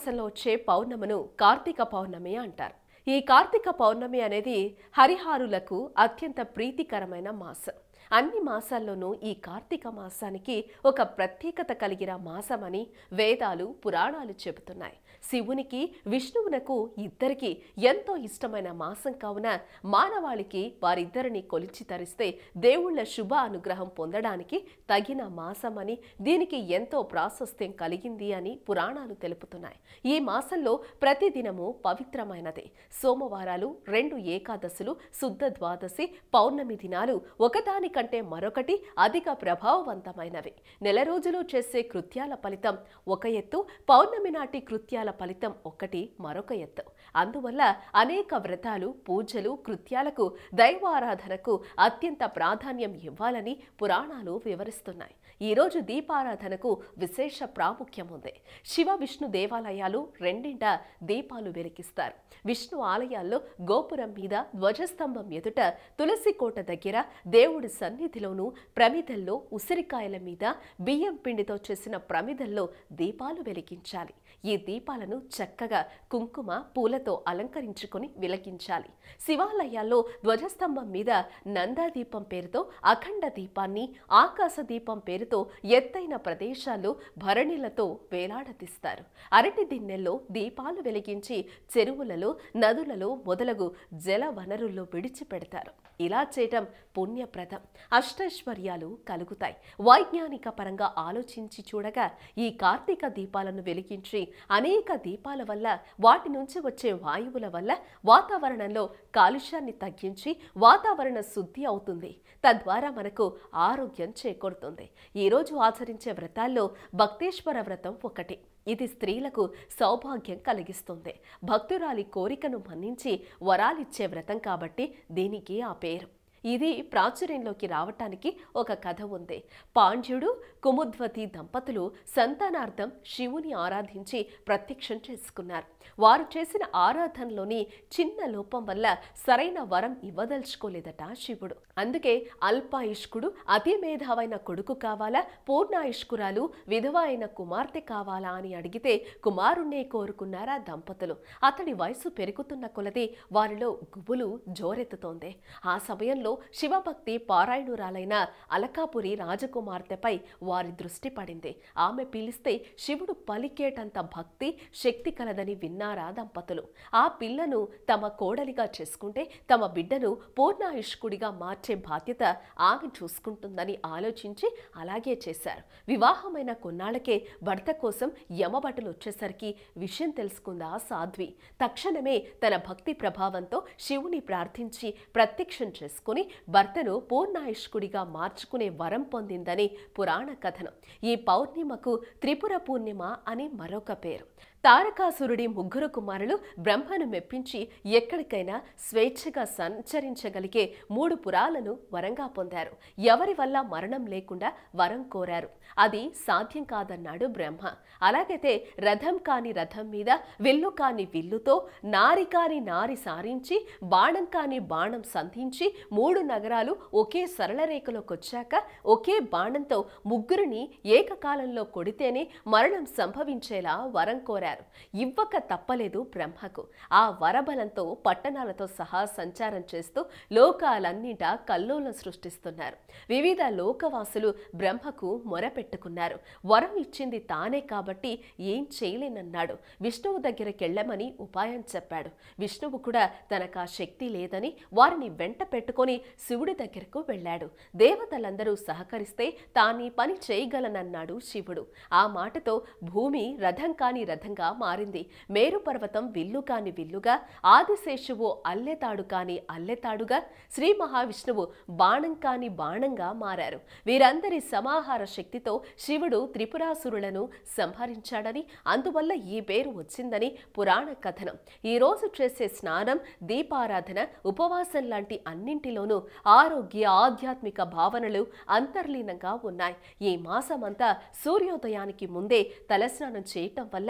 మాసంలో వచ్చే పౌర్ణమును కార్తీక పౌర్ణమి అంటారు ఈ కార్తీక పౌర్ణమి అనేది హరిహారులకు అత్యంత ప్రీతికరమైన మాసం అన్ని మాసాల్లోనూ ఈ కార్తీక మాసానికి ఒక ప్రత్యేకత కలిగిన మాసమని వేదాలు పురాణాలు చెబుతున్నాయి శివునికి విష్ణువునకు ఇద్దరికి ఎంతో ఇష్టమైన మాసం కావున మానవాళికి వారిద్దరిని కొలిచి తరిస్తే దేవుళ్ళ శుభ అనుగ్రహం పొందడానికి తగిన మాసమని దీనికి ఎంతో ప్రాశస్త్యం కలిగింది అని పురాణాలు తెలుపుతున్నాయి ఈ మాసంలో ప్రతిదినము పవిత్రమైనదే సోమవారాలు రెండు ఏకాదశులు శుద్ధ ద్వాదశి పౌర్ణమి దినాలు ఒకదాని కంటే మరొకటి అధిక ప్రభావవంతమైనవి నెల రోజులు చేసే కృత్యాల ఫలితం ఒక ఎత్తు పౌర్ణమి నాటి కృత్యాల ఫలితం ఒకటి మరొక ఎత్తు అందువల్ల అనేక వ్రతాలు పూజలు కృత్యాలకు దైవారాధనకు అత్యంత ప్రాధాన్యం ఇవ్వాలని పురాణాలు వివరిస్తున్నాయి ఈరోజు దీపారాధనకు విశేష ప్రాముఖ్యం ఉంది శివ విష్ణు దేవాలయాలు రెండింట దీపాలు వెలిగిస్తారు విష్ణు ఆలయాల్లో గోపురం మీద ధ్వజస్తంభం ఎదుట తులసి కోట దగ్గర దేవుడి సన్నిధిలోనూ ప్రమిదల్లో ఉసిరికాయల మీద బియ్యం పిండితో చేసిన ప్రమిదల్లో దీపాలు వెలిగించాలి ఈ దీపాలను చక్కగా కుంకుమ పూలతో అలంకరించుకొని వెలిగించాలి శివాలయాల్లో ధ్వజస్తంభం మీద నందాదీపం పేరుతో అఖండ దీపాన్ని ఆకాశ దీపం పేరుతో ఎత్తైన ప్రదేశాల్లో భరణిలతో వేలాడదీస్తారు అరటి దిన్నెల్లో దీపాలు వెలిగించి చెరువులలో నదులలో మొదలగు జల వనరుల్లో విడిచిపెడతారు ఇలా చేయటం పుణ్యప్రదం అష్టైశ్వర్యాలు కలుగుతాయి వైజ్ఞానిక పరంగా ఆలోచించి చూడగా ఈ కార్తీక దీపాలను వెలిగించి అనేక దీపాల వల్ల వాటి నుంచి వచ్చే వాయువుల వల్ల వాతావరణంలో కాలుష్యాన్ని తగ్గించి వాతావరణ శుద్ధి అవుతుంది తద్వారా మనకు ఆరోగ్యం చేకూరుతుంది ఈరోజు ఆచరించే వ్రతాల్లో భక్తేశ్వర వ్రతం ఒకటి ఇది స్త్రీలకు సౌభాగ్యం కలిగిస్తుంది భక్తురాలి కోరికను మన్నించి వరాలిచ్చే వ్రతం కాబట్టి దీనికి ఆ పేరు ఇది ప్రాచుర్యంలోకి రావటానికి ఒక కథ ఉంది పాండ్యుడు కుముద్వతి దంపతులు సంతానార్థం శివుని ఆరాధించి ప్రత్యక్షం చేసుకున్నారు వారు చేసిన ఆరాధనలోని చిన్న లోపం వల్ల సరైన వరం ఇవ్వదలుచుకోలేదట శివుడు అందుకే అల్పాయుష్కుడు అతి మేధావైన కొడుకు కావాలా పూర్ణాయుష్కురాలు విధవ అయిన కుమార్తె కావాలా అని అడిగితే కుమారుణ్ణే కోరుకున్నారా దంపతులు అతడి వయసు పెరుగుతున్న కొలది వారిలో గుబులు జోరెత్తుతోంది ఆ సమయంలో శివభక్తి పారాయణురాలైన అలకాపురి రాజకుమార్తెపై వారి దృష్టి పడింది ఆమె పిలిస్తే శివుడు పలికేటంత భక్తి శక్తి కలదని విన్నారా దంపతులు ఆ పిల్లను తమ కోడలిగా చేసుకుంటే తమ బిడ్డను పూర్ణాయుష్కుడిగా మార్చే బాధ్యత ఆమె చూసుకుంటుందని ఆలోచించి అలాగే చేశారు వివాహమైన కొన్నాళ్ళకే భర్త కోసం యమభటులు వచ్చేసరికి విషయం తెలుసుకుందా సాధ్వి తక్షణమే తన భక్తి ప్రభావంతో శివుని ప్రార్థించి ప్రత్యక్షం చేసుకుని భర్తను పూర్ణాయుష్కుడిగా మార్చుకునే వరం పొందిందని పురాణ కథనం ఈ పౌర్ణిమకు త్రిపుర పూర్ణిమ అని మరొక పేరు తారకాసురుడి ముగ్గురు కుమారులు బ్రహ్మను మెప్పించి ఎక్కడికైనా స్వేచ్ఛగా సంచరించగలిగే మూడు పురాలను వరంగా పొందారు ఎవరి వల్ల మరణం లేకుండా వరం కోరారు అది సాధ్యం కాదన్నాడు బ్రహ్మ అలాగైతే రథం కాని రథం మీద విల్లు కాని విల్లుతో నారి కాని నారి సారించి బాణం కాని బాణం సంధించి మూడు నగరాలు ఒకే సరళ రేఖలోకొచ్చాక ఒకే బాణంతో ముగ్గురిని ఏకకాలంలో కొడితేనే మరణం సంభవించేలా వరం కోరారు ఇవ్వక తప్పలేదు బ్రహ్మకు ఆ వరబలంతో పట్టణాలతో సహా సంచారం చేస్తూ లోకాలన్నిటా కల్లోలం సృష్టిస్తున్నారు వివిధ లోకవాసులు బ్రహ్మకు మొరపెట్టుకున్నారు వరం ఇచ్చింది తానే కాబట్టి ఏం చేయలేనన్నాడు విష్ణువు దగ్గరకెళ్ళమని ఉపాయం చెప్పాడు విష్ణువు కూడా తనకు ఆ శక్తి లేదని వారిని వెంట పెట్టుకొని శివుడి దగ్గరకు వెళ్ళాడు దేవతలందరూ సహకరిస్తే తానీ పని చేయగలనన్నాడు శివుడు ఆ మాటతో భూమి రథం కాని రథంగా మారింది మేరు పర్వతం విల్లు కాని విల్లుగా ఆదిశేషువు అల్లెతాడు కాని అల్లెతాడుగా శ్రీ మహావిష్ణువు బాణం కాని బాణంగా మారారు వీరందరి సమాహార శక్తితో శివుడు త్రిపురాసురులను సంహరించాడని అందువల్ల ఈ పేరు వచ్చిందని పురాణ కథనం ఈ రోజు చేసే స్నానం దీపారాధన ఉపవాసం లాంటి అన్నింటిలోనూ ఆరోగ్య ఆధ్యాత్మిక భావనలు అంతర్లీనంగా ఉన్నాయి ఈ మాసమంతా సూర్యోదయానికి ముందే తలస్నానం చేయటం వల్ల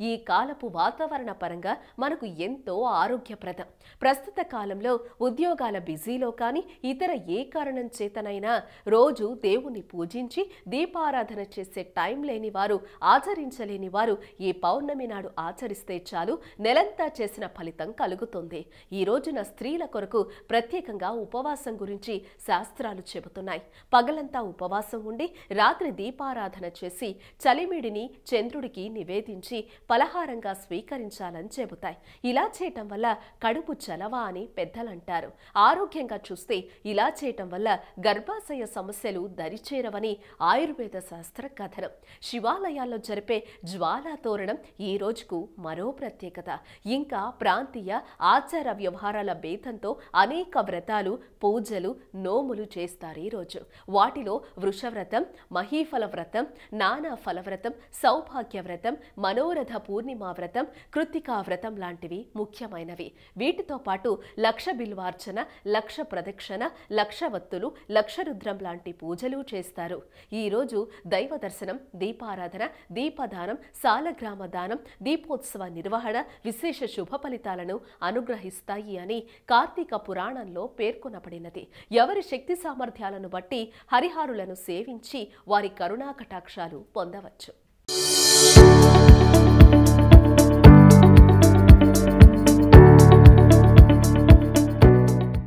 ఈ కాలపు వాతావరణ పరంగా మనకు ఎంతో ఆరోగ్యప్రదం ప్రస్తుత కాలంలో ఉద్యోగాల బిజీలో కానీ ఇతర ఏ కారణం చేతనైనా రోజు దేవుణ్ణి పూజించి దీపారాధన చేసే టైం లేని వారు ఆచరించలేని వారు ఈ పౌర్ణమి నాడు ఆచరిస్తే చాలు నెలంతా చేసిన ఫలితం కలుగుతుంది ఈ రోజున స్త్రీల కొరకు ప్రత్యేకంగా ఉపవాసం గురించి శాస్త్రాలు చెబుతున్నాయి పగలంతా ఉపవాసం ఉండి రాత్రి దీపారాధన చేసి చలిమిడిని చంద్రుడికి నివేదించి పలహారంగా స్వీకరించాలని చెబుతాయి ఇలా చేయటం వల్ల కడుపు చలవ అని పెద్దలంటారు ఆరోగ్యంగా చూస్తే ఇలా చేయటం వల్ల గర్భాశయ సమస్యలు దరిచేరవని ఆయుర్వేద శాస్త్ర కథనం శివాలయాల్లో జరిపే జ్వాలా తోరణం ఈ రోజుకు మరో ప్రత్యేకత ఇంకా ప్రాంతీయ ఆచార వ్యవహారాల భేదంతో అనేక వ్రతాలు పూజలు నోములు చేస్తారు ఈ రోజు వాటిలో వృషవ్రతం మహీఫల వ్రతం నానా ఫలవ్రతం సౌభాగ్య వ్రతం మనోరథ పూర్ణిమా వ్రతం కృత్తికా వ్రతం లాంటివి ముఖ్యమైనవి వీటితో పాటు లక్ష బిల్వార్చన లక్ష ప్రదక్షిణ లక్ష వత్తులు లక్ష రుద్రం లాంటి పూజలు చేస్తారు ఈ రోజు దైవ దర్శనం దీపారాధన దీపదానం సాలగ్రామ దానం దీపోత్సవ నిర్వహణ విశేష శుభ ఫలితాలను అనుగ్రహిస్తాయి అని కార్తీక పురాణంలో పేర్కొనబడినది ఎవరి శక్తి సామర్థ్యాలను బట్టి హరిహారులను సేవించి వారి కరుణా కటాక్షాలు పొందవచ్చు